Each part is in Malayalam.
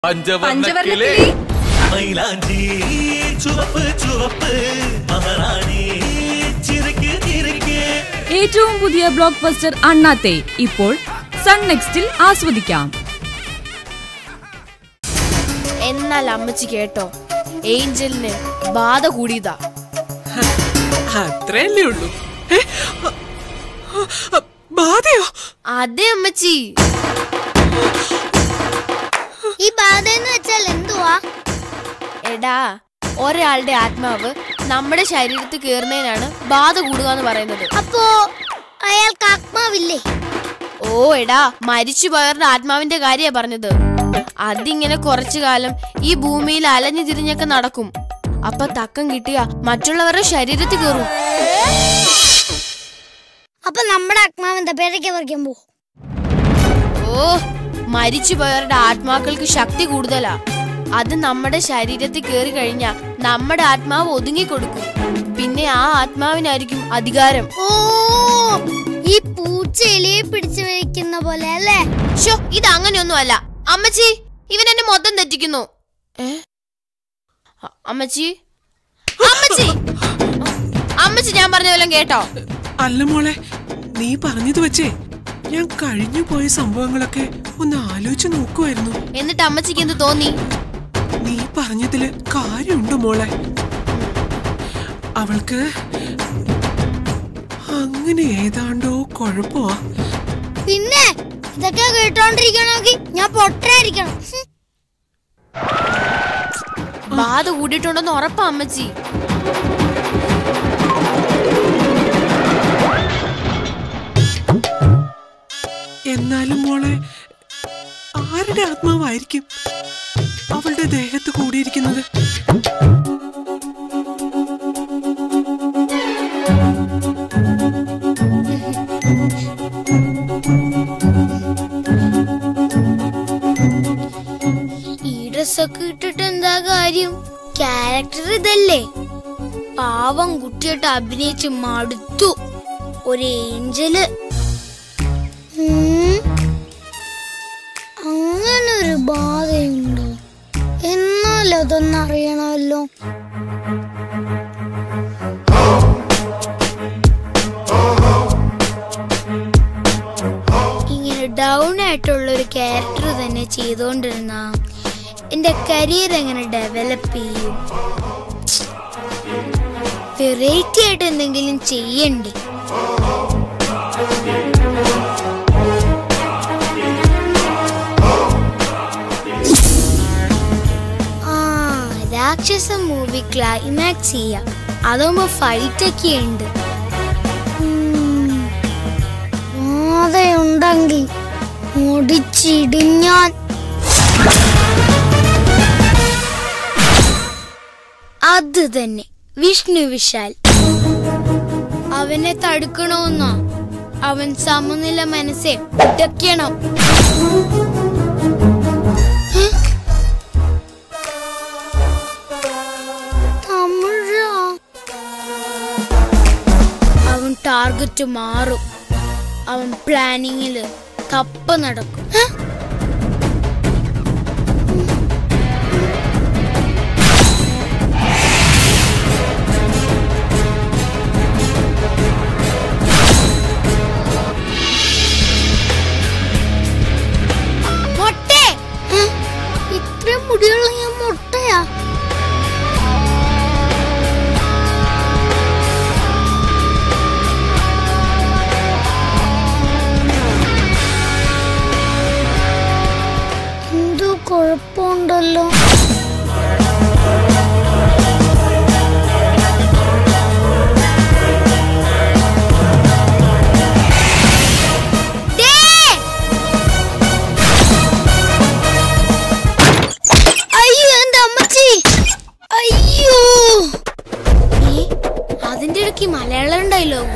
പഞ്ചവർണ്ണക്കിളി മൈലാഞ്ചി ചുവപ്പ് ചുവപ്പ് മഹാറാണി ചിരിക്ക് ചിരിക്ക് ഏറ്റവും പുതിയ ബ്ലോക്ക് ബസ്റ്റർ അണ്ണാത്തെ ഇപ്പോൾ സൺ നെക്സ്റ്റിൽ ആസ്വദിക്കാം എന്നാൽ അമ്മച്ചി കേട്ടോ ഏഞ്ചലിന് ബാധ കൂടിയതാ അത്രയല്ലേ ഉള്ളൂ ഏ? അ- അ- ബാധയോ അതെ അമ്മച്ചി ഈ ബാധ എന്ന് വെച്ചാൽ എന്തുവാ എടാ ഒരാളുടെ ആത്മാവ് നമ്മുടെ ശരീരത്തിൽ കയറുന്നതിനാണ് ബാധ കൂടുക എന്ന് പറയുന്നത് അപ്പോ അയാൾക്ക് ആത്മാവില്ലേ ഓ എടാ മരിച്ചു പോയവരുടെ ആത്മാവിന്റെ കാര്യ പറഞ്ഞത് അതിങ്ങനെ കുറച്ചു കാലം ഈ ഭൂമിയിൽ അലഞ്ഞു തിരിഞ്ഞൊക്കെ നടക്കും അപ്പൊ തക്കം കിട്ടിയ മറ്റുള്ളവരുടെ ശരീരത്തിൽ കയറും അപ്പൊ നമ്മുടെ ആത്മാവ് എന്താ പേരയ്ക്ക് പറിക്കാൻ പോ ഓ മരിച്ചു പോയവരുടെ ആത്മാക്കൾക്ക് ശക്തി കൂടുതലാ അത് നമ്മുടെ ശരീരത്തിൽ കയറി കഴിഞ്ഞാൽ നമ്മുടെ ആത്മാവ് ഒതുങ്ങി കൊടുക്കും പിന്നെ ആ ആത്മാവിനായിരിക്കും അധികാരം ഓ ഈ പൂച്ച എലിയെ പിടിച്ചു വെക്കുന്ന പോലെ അല്ലേ ഷോ ഇത് അങ്ങനെയൊന്നും അല്ല അമ്മച്ചി ഇവൻ എന്നെ മൊത്തം തെറ്റിക്കുന്നു ഏ അ- അമ്മച്ചി അമ്മച്ചി അമ്മച്ചി ഞാൻ പറഞ്ഞ വല്ലതും കേട്ടോ അല്ല മോളെ നീ പറഞ്ഞത് വെച്ചേ ഞാൻ കഴിഞ്ഞു പോയ സംഭവങ്ങളൊക്കെ ഒന്ന് ആലോചിച്ച് നോക്കുമായിരുന്നു എന്നിട്ട് അമ്മച്ചിക്ക് എന്ത് തോന്നി നീ പറഞ്ഞതില് കാര്യമുണ്ട് മോളെ അവൾക്ക് അങ്ങനെ ഏതാണ്ടോ കുഴപ്പമാ പിന്നെ ഇതൊക്കെ കേട്ടോണ്ടിരിക്കണമെങ്കിൽ ഞാൻ പൊട്ടരായിരിക്കണം ഹും. ബാധ കൂടിയിട്ടുണ്ടെന്ന് ഉറപ്പാ അമ്മച്ചി എന്നാലും മോളെ ആരുടെ ആത്മാവായിരിക്കും അവളുടെ ദേഹത്ത് കൂടിയിരിക്കുന്നത് ഈ ഡ്രസ്സൊക്കെ ഇട്ടിട്ട് എന്താ കാര്യം ക്യാരക്ടർ ഇതല്ലേ പാവം കുട്ടിയായിട്ട് അഭിനയിച്ച് മടുത്തു ഒരു ഏഞ്ചല് ഉം. അങ്ങനെ ഒരു ബാധയുണ്ടോ എന്നാലും അതൊന്നറിയണമല്ലോ ഇങ്ങനെ ഡൗൺ ആയിട്ടുള്ള ഒരു ക്യാരക്ടർ തന്നെ ചെയ്തുകൊണ്ടിരുന്ന എന്റെ കരിയർ എങ്ങനെ ഡെവലപ്പ് ചെയ്യും വെറൈറ്റി ആയിട്ട് എന്തെങ്കിലും ചെയ്യണ്ടേ ആ രാക്ഷസ മൂവി ക്ലൈമാക്സ് ചെയ്യാം അതാകുമ്പോ ഫൈറ്റ് ഒക്കെ ഉണ്ട് ഉണ്ടെങ്കിൽ മുടിച്ചിടിഞ്ഞാൻ അത് തന്നെ വിഷ്ണു വിശാൽ അവനെ തടുക്കണമെന്നോ അവൻ സമനില മനസ്സെ ഉടയ്ക്കണം ഹെ? തമിഴാ അവൻ ടാർഗറ്റ് മാറും അവൻ പ്ലാനിങ്ങില് തപ്പ നടക്കും ഹെ? മൊട്ടേ ഹെ? ഇത്രയും മുടിയുള്ള ഞാൻ മുട്ടയാ എന്തോ കുഴപ്പമുണ്ടല്ലോ ദേ! അയ്യോ എന്റെ അമ്മച്ചി അയ്യോ ഏ, അതിന്റെ ഇടയ്ക്ക് മലയാളം ഡയലോഗ്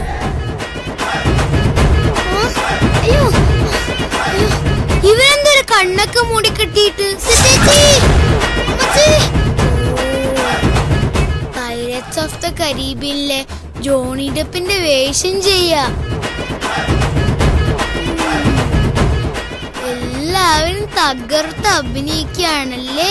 അയ്യോ അയ്യോ. ഇവനെന്തൊരു കണ്ണൊക്കെ മൂടി കെട്ടിയിട്ട് പൈരറ്റ്സ് ഓഫ് ദ കരീബിയനിലെ ജോണി ഡെപ്പിന്റെ വേഷം ചെയ്യാ ഉം. എല്ലാ എല്ലാവരും തകർത്ത് അഭിനയിക്കുകയാണല്ലേ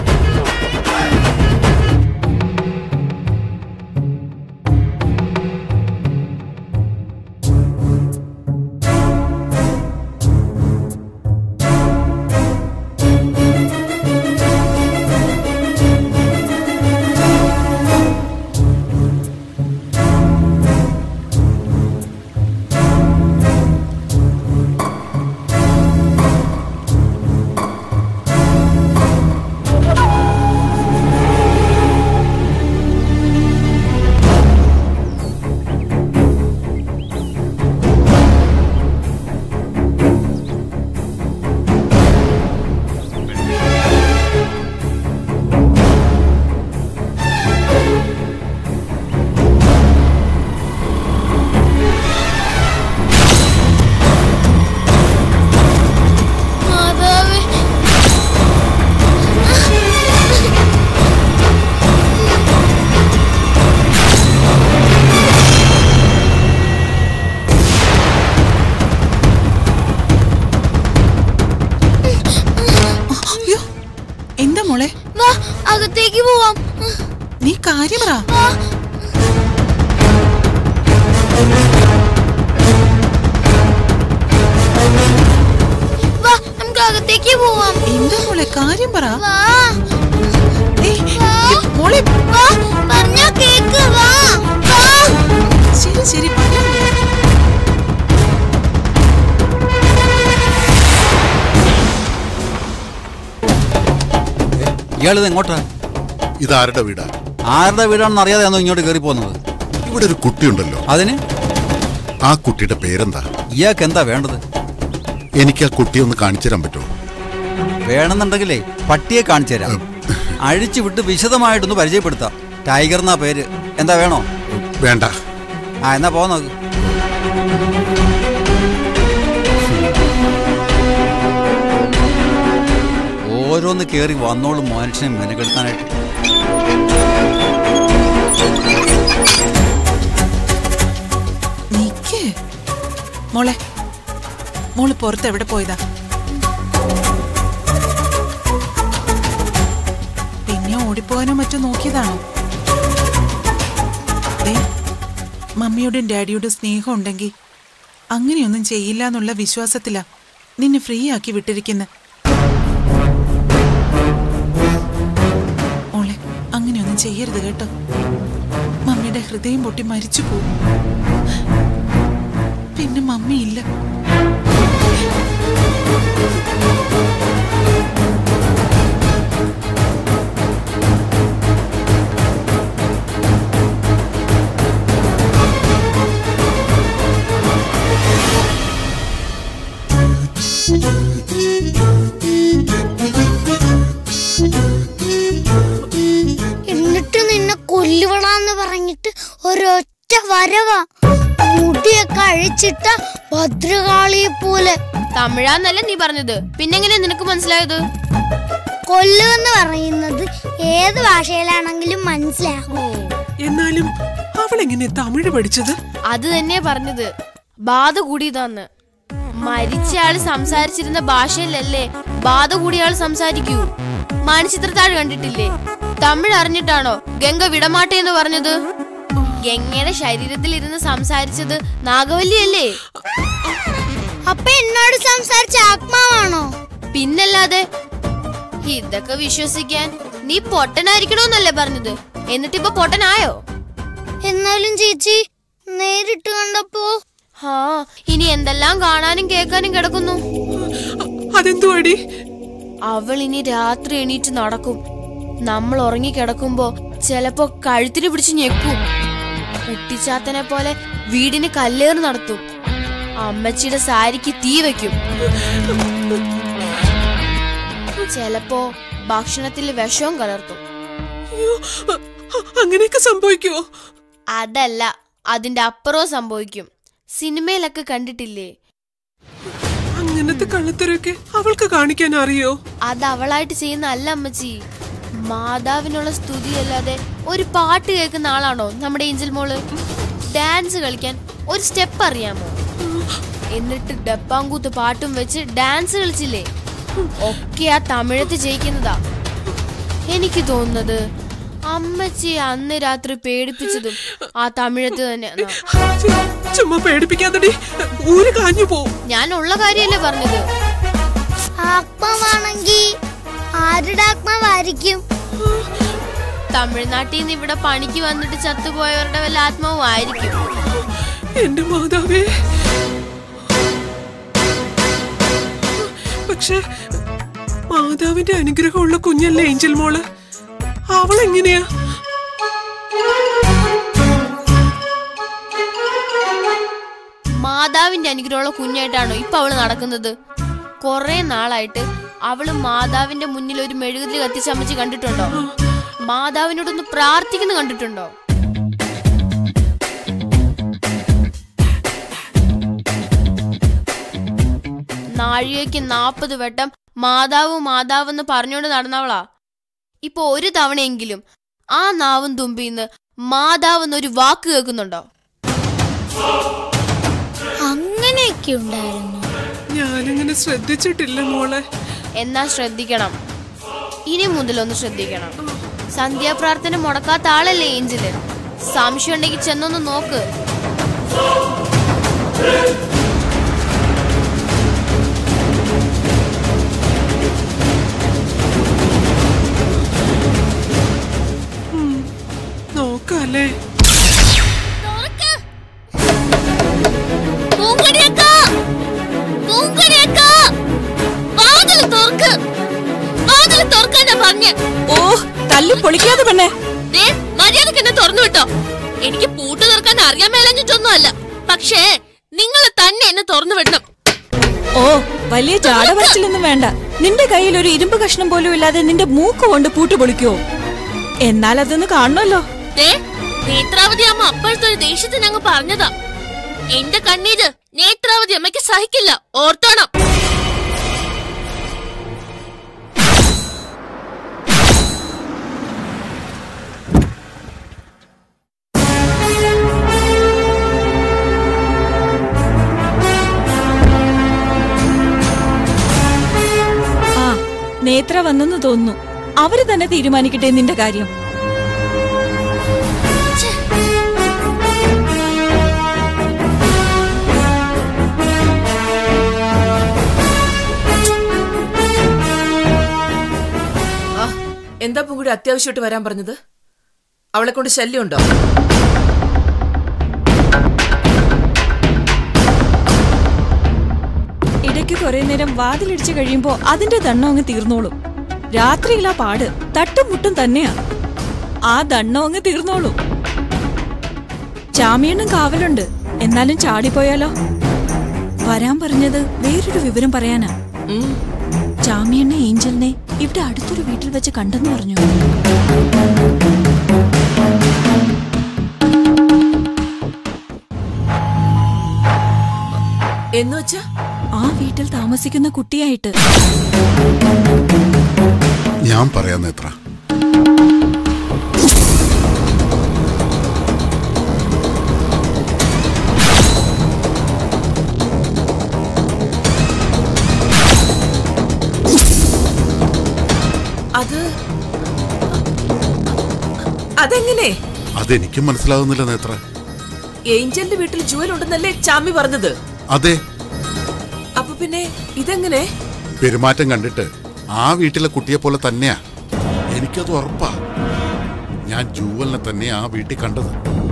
മാതാവേ അയ്യോ എന്താ മോളെ വാ അകത്തേക്ക് പോവാം നീ കാര്യം പറ വാ വാ നമുക്ക് അകത്തേക്ക് പോവാം എന്താ മോളെ കാര്യം പറ വാ ഏയ്, മോളെ വാ പറഞ്ഞാ കേക്ക് വാ വാ ശരി ശരി പറയാം. ഇയാളിത് എങ്ങോട്ടാ ഇതാരുടെ വീടാ ആരുടെ വീടാണെന്ന് അറിയാതെയാണോ ഇങ്ങോട്ട് കയറി പോകുന്നത് ഇവിടെ ഒരു കുട്ടിയുണ്ടല്ലോ അതിന് ആ കുട്ടിയുടെ പേരെന്താ ഇയാൾക്ക് എന്താ വേണ്ടത് എനിക്ക് ആ കുട്ടിയെ ഒന്ന് കാണിച്ചു തരാൻ പറ്റുമോ വേണമെന്നുണ്ടെങ്കിലേ പട്ടിയെ കാണിച്ചു തരാം അഴിച്ചു വിട്ട് വിശദമായിട്ടൊന്ന് പരിചയപ്പെടുത്താം ടൈഗർ എന്നാ പേര് എന്താ വേണോ വേണ്ട ആ എന്നാ പോ നോക്ക് ഓരോന്ന് കയറി വന്നോളും മനുഷ്യനെ മെനക്കെടുത്താനായിട്ട് നിക്ക് മോളെ മോള് പുറത്ത് എവിടെ പോയതാ പിന്നെ ഓടിപ്പോകാനോ മറ്റോ നോക്കിയതാണോ ദേ, മമ്മിയോടും ഡാഡിയോടും സ്നേഹം ഉണ്ടെങ്കിൽ അങ്ങനെയൊന്നും ചെയ്യില്ല എന്നുള്ള വിശ്വാസത്തിലാ നിന്നെ ഫ്രീ ആക്കി വിട്ടിരിക്കുന്ന മോളെ അങ്ങനെയൊന്നും ചെയ്യരുത് കേട്ടോ മമ്മിയുടെ ഹൃദയം പൊട്ടി മരിച്ചു പോകും പിന്നെ മമ്മിയില്ല എന്നിട്ട് നിന്നെ കൊല്ലുവളാന്ന് പറഞ്ഞിട്ട് ഒരൊറ്റ വരവാ മുടിയൊക്കെ അഴിച്ചിട്ട ഭദ്രകാളിയെ പോലെ തമിഴാന്നല്ലേ നീ പറഞ്ഞത് പിന്നെങ്ങനെ നിനക്ക് മനസ്സിലായത് കൊല്ലുവെന്ന് പറയുന്നത് ഏത് ഭാഷയിലാണെങ്കിലും മനസ്സിലാകും എന്നാലും അവളെങ്ങനെ തമിഴ് പഠിച്ചത് അത് തന്നെ പറഞ്ഞത് ബാധ കൂടിയതാന്ന് മരിച്ചയാള് സംസാരിച്ചിരുന്ന ഭാഷയിലല്ലേ ബാധ കൂടിയാൾ സംസാരിക്കൂ മണിച്ചിത്രത്താഴ് കണ്ടിട്ടില്ലേ തമിഴ് അറിഞ്ഞിട്ടാണോ ഗംഗ വിടമാട്ടെ എന്ന് പറഞ്ഞത് ഗംഗയുടെ ശരീരത്തിൽ ഇരുന്ന് സംസാരിച്ചത് നാഗവല്ലിയല്ലേ അപ്പൊ എന്നോട് സംസാരിച്ച ആത്മാവാണോ പിന്നല്ലാതെ ഇതൊക്കെ വിശ്വസിക്കാൻ നീ പൊട്ടനായിരിക്കണോന്നല്ലേ പറഞ്ഞത് എന്നിട്ടിപ്പൊ പൊട്ടനായോ എന്നാലും ചേച്ചി നേരിട്ട് കണ്ടപ്പോ ഹാ ഇനി എന്തെല്ലാം കാണാനും കേൾക്കാനും കിടക്കുന്നു അതെന്തുവാടി അവൾ ഇനി രാത്രി എണീറ്റ് നടക്കും നമ്മൾ ഉറങ്ങിക്കിടക്കുമ്പോ ചിലപ്പോ കഴുത്തിന് പിടിച്ച് ഞെക്കും കുട്ടിച്ചാത്തനെ പോലെ വീടിന് കല്ലേറ് നടത്തും അമ്മച്ചിയുടെ സാരിക്ക് തീ വെക്കും ചിലപ്പോ ഭക്ഷണത്തിൽ വിഷവും കലർത്തും അയ്യോ, അ- അ- അങ്ങനെയൊക്കെ സംഭവിക്കുവോ അതല്ല അതിന്റെ അപ്പുറവും സംഭവിക്കും സിനിമയിലൊക്കെ കണ്ടിട്ടില്ലേ അങ്ങനത്തെ കള്ളത്തരൊക്കെ അവൾക്ക് കാണിക്കാൻ അറിയോ അത് അവളായിട്ട് ചെയ്യുന്ന അല്ല അമ്മച്ചി മാതാവിനുള്ള സ്തുതിയല്ലാതെ ഒരു പാട്ട് കേൾക്കുന്ന ആളാണോ നമ്മുടെ ഏഞ്ചൽ മോള് ഡാൻസ് കളിക്കാൻ ഒരു സ്റ്റെപ്പ് അറിയാമോ എന്നിട്ട് ഡപ്പാങ്കൂത്ത് പാട്ടും വെച്ച് ഡാൻസ് കളിച്ചില്ലേ ഒക്കെ ആ തമിഴത്ത് ജയിക്കുന്നതാ എനിക്ക് തോന്നുന്നത് അമ്മച്ചി അന്ന് രാത്രി പേടിപ്പിച്ചതും ആ തമിഴത്ത് തന്നെയാ ചുമ്മാ പേടിപ്പിക്കാത്തടി ഊര് കാഞ്ഞു പോവും ഞാൻ ഉള്ള കാര്യല്ലേ പറഞ്ഞത് ആത്മാവാണെങ്കി ആരുടെ ആത്മാവായിരിക്കും തമിഴ്നാട്ടിൽ നിന്ന് ഇവിടെ പണിക്ക് വന്നിട്ട് ചത്തുപോയവരുടെ വല്ല ആത്മാവും ആയിരിക്കും എന്റെ മാതാവേ പക്ഷെ മാതാവിന്റെ അനുഗ്രഹമുള്ള കുഞ്ഞല്ലേ ഏഞ്ചൽ മോള് അവളെങ്ങനെയാ മാതാവിന്റെ അനുഗ്രഹമുള്ള കുഞ്ഞായിട്ടാണോ ഇപ്പൊ അവള് നടക്കുന്നത് കൊറേ നാളായിട്ട് അവള് മാതാവിന്റെ മുന്നിൽ ഒരു മെഴുകുതിരി കത്തിച്ചമ്മച്ച് കണ്ടിട്ടുണ്ടോ മാതാവിനോടൊന്ന് പ്രാർത്ഥിക്കുന്ന കണ്ടിട്ടുണ്ടോ നാഴികയ്ക്ക് നാപ്പത് വട്ടം മാതാവ് മാതാവ് എന്ന് പറഞ്ഞുകൊണ്ട് നടന്നവളാ ഇപ്പൊ ഒരു തവണയെങ്കിലും ആ നാവും തുമ്പിന്ന് മാതാവ് എന്നൊരു വാക്ക് കേൾക്കുന്നുണ്ടോ അങ്ങനെയൊക്കെ ഉണ്ടായിരുന്നു ഞാനങ്ങനെ ശ്രദ്ധിച്ചിട്ടില്ല മോളെ എന്നാ ശ്രദ്ധിക്കണം ഇനി മുതലൊന്ന് ശ്രദ്ധിക്കണം സന്ധ്യാപ്രാർത്ഥന മുടക്കാത്ത ആളല്ലേ ഏഞ്ചല് സംശയം ഉണ്ടെങ്കിൽ ചെന്നൊന്ന് നോക്ക് നോക്കാല്ലേ ഓ തല്ലി പൊളിക്കാതെ പെണ്ണെ മര്യാദക്ക് എന്നെ തുറന്നു വിട്ടോ എനിക്ക് പൂട്ട് തീർക്കാൻ അറിയാൻ മേലഞ്ഞിട്ടൊന്നും അല്ല പക്ഷേ നിങ്ങൾ തന്നെ എന്നെ തുറന്നു വിടണം ഓ വലിയ ചാടവരച്ചിലൊന്നും വേണ്ട നിന്റെ കയ്യിൽ ഒരു ഇരുമ്പ് കഷ്ണം പോലും ഇല്ലാതെ നിന്റെ മൂക്ക് കൊണ്ട് പൂട്ട് പൊളിക്കുവോ എന്നാൽ അതൊന്ന് കാണണമല്ലോ ദേ നേത്രാവതി അമ്മ അപ്പോഴത്തെ ഒരു ദേഷ്യത്തിന് അങ്ങ് പറഞ്ഞതാ എന്റെ കണ്ണീര് നേത്രാവതി അമ്മയ്ക്ക് സഹിക്കില്ല ഓർത്തോണം ആ നേത്ര വന്നെന്ന് തോന്നുന്നു അവര് തന്നെ തീരുമാനിക്കട്ടെ നിന്റെ കാര്യം ആ എന്താ പൂങ്കുടി അത്യാവശ്യമായിട്ട് വരാൻ പറഞ്ഞത് അവളെ കൊണ്ട് ശല്യമുണ്ടോ ഇടയ്ക്ക് കുറെ നേരം വാതിലിടിച്ച് കഴിയുമ്പോ അതിന്റെ ദണ്ണം അങ്ങ് തീർന്നോളും രാത്രിയിലാ പാട് തട്ടും മുട്ടും തന്നെയാ ആ ദണ്ണം അങ്ങ് തീർന്നോളും ചാമിയണ്ണും കാവലുണ്ട് എന്നാലും ചാടിപ്പോയാലോ വരാൻ പറഞ്ഞത് വേറൊരു വിവരം പറയാനാ ഉം. ചാമിയണ്ണ ഏഞ്ചലിനെ ഇവിടെ അടുത്തൊരു വീട്ടിൽ വെച്ച് കണ്ടെന്ന് പറഞ്ഞു എന്ന് വെച്ചാ ആ വീട്ടിൽ താമസിക്കുന്ന കുട്ടിയായിട്ട് ഞാൻ പറയാൻ എത്ര അത് അതെങ്ങനെ അതെനിക്കും മനസ്സിലാകുന്നില്ല നേത്ര ഏഞ്ചലിന്റെ വീട്ടിൽ ജുവൽ ഉണ്ടെന്നല്ലേ ചാമി പറഞ്ഞത് അതെ അപ്പൊ പിന്നെ ഇതെങ്ങനെ പെരുമാറ്റം കണ്ടിട്ട് ആ വീട്ടിലെ കുട്ടിയെ പോലെ തന്നെയാ എനിക്കത് ഉറപ്പാ ഞാൻ ജൂവലിനെ തന്നെ ആ വീട്ടിൽ കണ്ടത്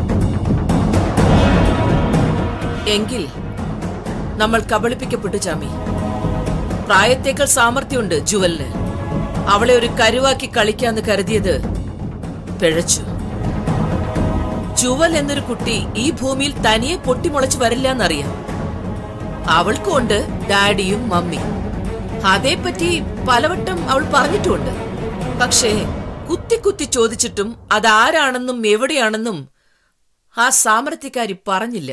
എങ്കിൽ നമ്മൾ കബളിപ്പിക്കപ്പെട്ടു ചാമി പ്രായത്തേക്കാൾ സാമർഥ്യമുണ്ട് ജുവലിന് അവളെ ഒരു കരുവാക്കി കളിക്കാന്ന് കരുതിയത് പിഴച്ചു ജുവൽ എന്നൊരു കുട്ടി ഈ ഭൂമിയിൽ തനിയെ പൊട്ടിമുളച്ചു വരില്ല എന്നറിയാം അവൾക്കും ഉണ്ട് ഡാഡിയും മമ്മിയും അതേപ്പറ്റി പലവട്ടം അവൾ പറഞ്ഞിട്ടുമുണ്ട് പക്ഷേ കുത്തി കുത്തി ചോദിച്ചിട്ടും അതാരാണെന്നും എവിടെയാണെന്നും ആ സാമർത്ഥ്യക്കാരി പറഞ്ഞില്ല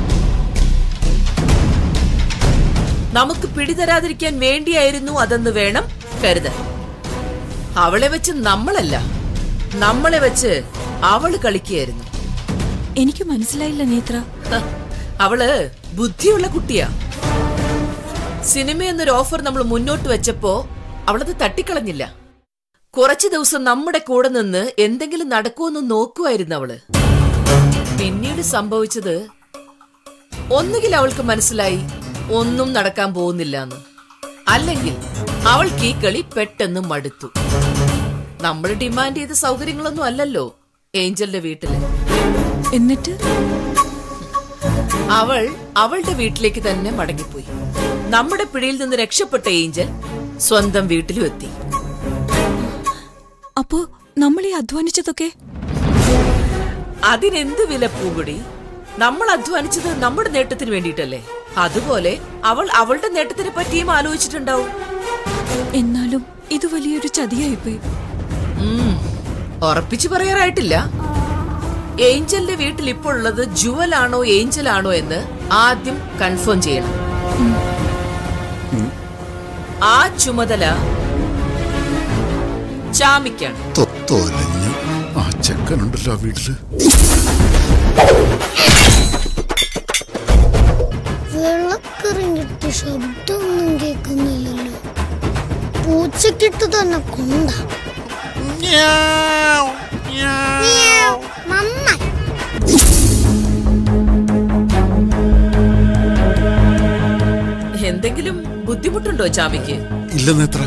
നമുക്ക് പിടിതരാതിരിക്കാൻ വേണ്ടിയായിരുന്നു അതെന്ന് വേണം കരുതാൻ അവളെ വെച്ച് നമ്മളല്ല നമ്മളെ വെച്ച് അവള് കളിക്കുകയായിരുന്നു എനിക്ക് മനസ്സിലായില്ല നേത്ര ഹ, അവള് ബുദ്ധിയുള്ള കുട്ടിയാ സിനിമ എന്നൊരു ഓഫർ നമ്മൾ മുന്നോട്ട് വെച്ചപ്പോ അവളത് തട്ടിക്കളഞ്ഞില്ല കുറച്ചു ദിവസം നമ്മുടെ കൂടെ നിന്ന് എന്തെങ്കിലും നടക്കുമെന്ന് നോക്കുമായിരുന്നു അവള് പിന്നീട് സംഭവിച്ചത് ഒന്നുകിൽ അവൾക്ക് മനസ്സിലായി ഒന്നും നടക്കാൻ പോകുന്നില്ല എന്ന് അല്ലെങ്കിൽ അവൾക്ക് ഈ കളി പെട്ടെന്ന് മടുത്തു നമ്മൾ ഡിമാൻഡ് ചെയ്ത സൗകര്യങ്ങളൊന്നും അല്ലല്ലോ ഏഞ്ചലിന്റെ വീട്ടില് എന്നിട്ട് അവൾ അവളുടെ വീട്ടിലേക്ക് തന്നെ മടങ്ങിപ്പോയി നമ്മുടെ പിടിയിൽ നിന്ന് രക്ഷപ്പെട്ട ഏഞ്ചൽ സ്വന്തം വീട്ടിലും എത്തി അപ്പോ നമ്മൾ ഈ അധ്വാനിച്ചതൊക്കെ അതിനെന്ത് വില പൂങ്കുടി നമ്മൾ അധ്വാനിച്ചത് നമ്മുടെ നേട്ടത്തിന് വേണ്ടിയിട്ടല്ലേ അതുപോലെ അവൾ അവളുടെ നേട്ടത്തിനെ പറ്റിയും ആലോചിച്ചിട്ടുണ്ടാവും എന്നാലും ഇത് വലിയൊരു ചതിയായിപ്പോയി ഉം, ഉറപ്പിച്ചു പറയാറായിട്ടില്ല ഏഞ്ചലിന്റെ വീട്ടിൽ ഇപ്പോൾ ഉള്ളത് ജുവൽ ആണോ ഏഞ്ചൽ ആണോ എന്ന് ആദ്യം കൺഫേം ചെയ്യണം ആ ചുമതല ചാമിക്കാണ് തൊത്തോലഞ്ഞ് ആ ചെക്കനുണ്ടല്ലോ ആ വീട്ടില് വെള്ളക്കറിഞ്ഞിട്ട് ശബ്ദമൊന്നും കേൾക്കുന്നില്ലല്ലോ പൂച്ചക്കിട്ട് തന്നെ കൊണ്ട നന്നായി എന്തെങ്കിലും ബുദ്ധിമുട്ടുണ്ടോ ചാമിക്ക് ഇല്ല നേത്ര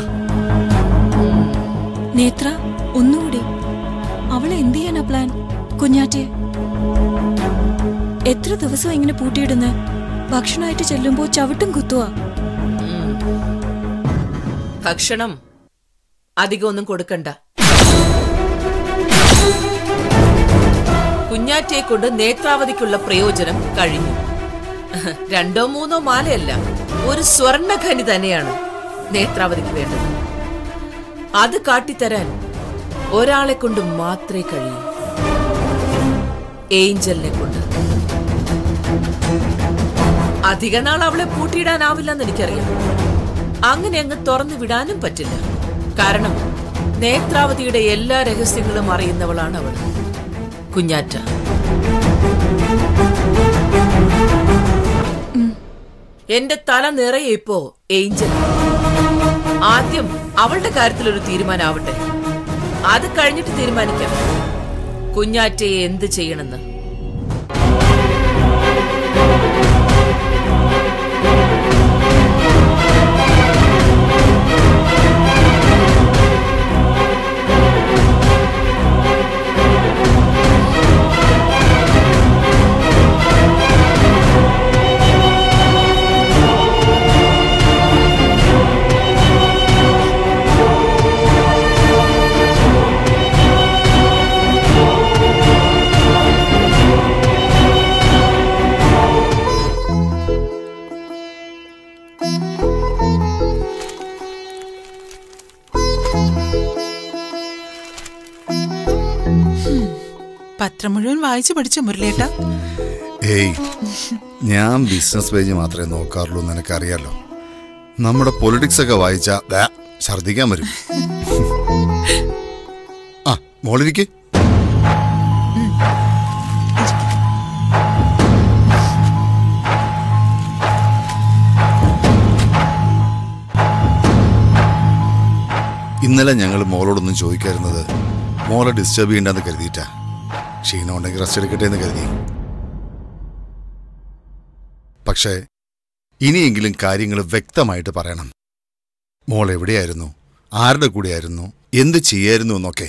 നേത്ര ഒന്നുകൂടി അവളെ എന്ത് ചെയ്യാനാ പ്ലാൻ കുഞ്ഞാറ്റെ എത്ര ദിവസം ഇങ്ങനെ പൂട്ടിയിടുന്ന ഭക്ഷണമായിട്ട് ചെല്ലുമ്പോ ചവിട്ടും കുത്തുവാ ഭക്ഷണം അധികം ഒന്നും കൊടുക്കണ്ട കുഞ്ഞാറ്റയെ കൊണ്ട് നേത്രാവതിക്കുള്ള പ്രയോജനം കഴിഞ്ഞു രണ്ടോ മൂന്നോ മാലയല്ല ഒരു സ്വർണഖനി തന്നെയാണ് നേത്രാവതിക്ക് വേണ്ടത് അത് കാട്ടിത്തരാൻ ഒരാളെ കൊണ്ട് മാത്രമേ കഴിയൂ ഏഞ്ചലിനെ കൊണ്ട് അധിക നാൾ അവളെ പൂട്ടിയിടാനാവില്ലെന്ന് എനിക്കറിയാം അങ്ങനെ അങ്ങ് തുറന്നു വിടാനും പറ്റില്ല കാരണം നേത്രാവതിയുടെ എല്ലാ രഹസ്യങ്ങളും അറിയുന്നവളാണ് അവൾ കുഞ്ഞാറ്റ എന്റെ തല നിറയെ ഇപ്പോ ഏഞ്ചൽ ആദ്യം അവളുടെ കാര്യത്തിൽ ഒരു തീരുമാനമാവട്ടെ അത് കഴിഞ്ഞിട്ട് തീരുമാനിക്കാം കുഞ്ഞാറ്റയെ എന്ത് ചെയ്യണമെന്ന് പത്രം മുഴുവൻ വായിച്ചു പഠിച്ച മുരളിയേട്ട ഏയ് ഞാൻ ബിസിനസ് പേജ് മാത്രമേ നോക്കാറുള്ളൂ എന്ന് എനിക്കറിയാലോ നമ്മുടെ പൊളിറ്റിക്സ് ഒക്കെ വായിച്ചാ ദാ, ഛർദ്ദിക്കാൻ വരും ആ മോളിരിക്ക് ഇന്നലെ ഞങ്ങൾ മോളോടൊന്നും ചോദിക്കായിരുന്നത് മോളെ ഡിസ്റ്റർബ് ചെയ്യണ്ടെന്ന് കരുതിയിട്ടാ ക്ഷീണം ഉണ്ടെങ്കിൽ റെസ്റ്റ് എടുക്കട്ടെ എന്ന് കരുതി പക്ഷേ ഇനിയെങ്കിലും കാര്യങ്ങൾ വ്യക്തമായിട്ട് പറയണം മോൾ എവിടെയായിരുന്നു ആരുടെ കൂടെയായിരുന്നു എന്ത് ചെയ്യായിരുന്നു എന്നൊക്കെ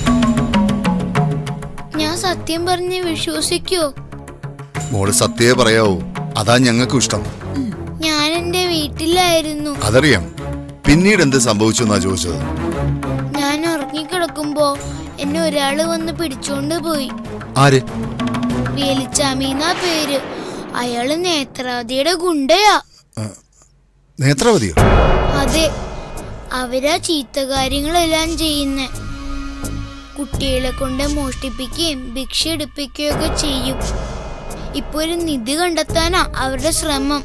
ഞാൻ സത്യം പറഞ്ഞ് വിശ്വസിക്കോ മോള് സത്യേ പറയാവൂ അതാ ഞങ്ങൾക്കും ഇഷ്ടം ഞാൻ എന്റെ വീട്ടിലായിരുന്നു അതറിയാം പിന്നീട് എന്ത് സംഭവിച്ചു എന്നാ ചോദിച്ചത് ഞാൻ ഉറങ്ങിക്കിടക്കുമ്പോ എന്നെ ഒരാള് വന്ന് പിടിച്ചോണ്ട് പോയി ആര് വേലിച്ചാമിന്നാ പേര് അയാള് നേത്രാവതിയുടെ ഗുണ്ടയാ നേത്രാവതിയോ അതെ അവരാ ചീത്ത കാര്യങ്ങളെല്ലാം ചെയ്യുന്നേ കുട്ടികളെ കൊണ്ട് മോഷ്ടിപ്പിക്കുകയും ഭിക്ഷ എടുപ്പിക്കുകയും ഒക്കെ ചെയ്യും ഇപ്പൊ ഒരു നിധി കണ്ടെത്താനാ അവരുടെ ശ്രമം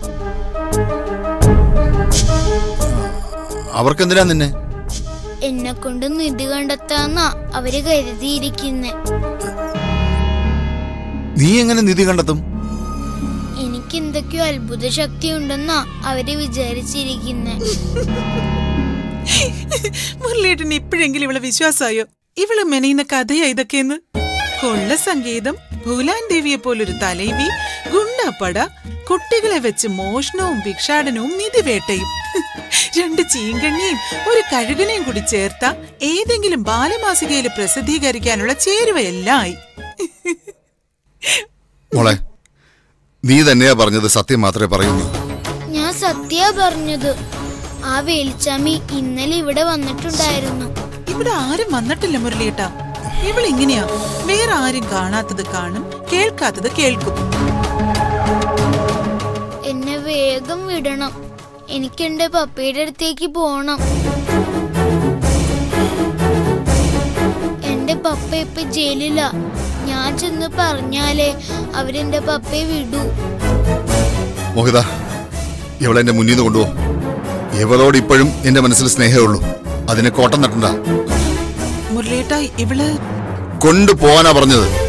അവർക്കെന്തിനാ നിന്നെ എന്നെ കൊണ്ട് നിധി കണ്ടെത്താന്നാ അവര് കരുതിയിരിക്കുന്നെ നീ എങ്ങനെ നിധി കണ്ടെത്തും എനിക്ക് എനിക്ക് എന്തൊക്കെയോ അത്ഭുത ശക്തി ഉണ്ടെന്നാ അവര് വിചാരിച്ചിരിക്കുന്നെ മുരളിയേട്ടന് ഇപ്പോഴെങ്കിലും ഇവളെ വിശ്വാസമായോ ഇവള് മെനയുന്ന കഥയാ ഇതൊക്കെയെന്ന് കൊള്ള സംഗീതം ഭൂലാൻ ദേവിയെ പോലൊരു തലൈവി ഗുണ്ടപ്പട കുട്ടികളെ വെച്ച് മോഷണവും ഭിക്ഷാടനവും നിധിവേട്ടയും രണ്ട് ചീങ്കണ്ണിയും ഒരു കഴുകനെയും കൂടി ചേർത്ത ഏതെങ്കിലും ബാലമാസികയിൽ പ്രസിദ്ധീകരിക്കാനുള്ള ചേരുവയെല്ലാം ആയി മോളെ നീ തന്നെയാ പറഞ്ഞത് സത്യം മാത്രമേ പറയുന്നു ഞാൻ സത്യാ പറഞ്ഞത് ആ വേലിച്ചാമി ഇന്നലെ ഇവിടെ വന്നിട്ടുണ്ടായിരുന്നു ഇവിടെ ആരും വന്നിട്ടില്ല മുരളിയേട്ട ഇവളിങ്ങനെയാ വേറെ ആരും കാണാത്തത് കാണും കേൾക്കാത്തത് കേൾക്കും എന്നെ വേഗം വിടണം എനിക്ക് എന്റെ പപ്പയുടെ അടുത്തേക്ക് പോണം എന്റെ പപ്പ ഇപ്പൊ ജയിലിലാ ഞാൻ ചെന്ന് പറഞ്ഞാലേ അവരെന്റെ പപ്പയെ വിടൂ മോഹിത ഇവളെ എന്റെ മുന്നിൽ നിന്ന് കൊണ്ടുപോ ഇവളോട് ഇപ്പോഴും എന്റെ മനസ്സിൽ സ്നേഹമേ ഉള്ളൂ അതിനെ കോട്ടം തട്ടണ്ട മുരളിയേട്ട ഇവള് കൊണ്ടുപോവാനാ പറഞ്ഞത്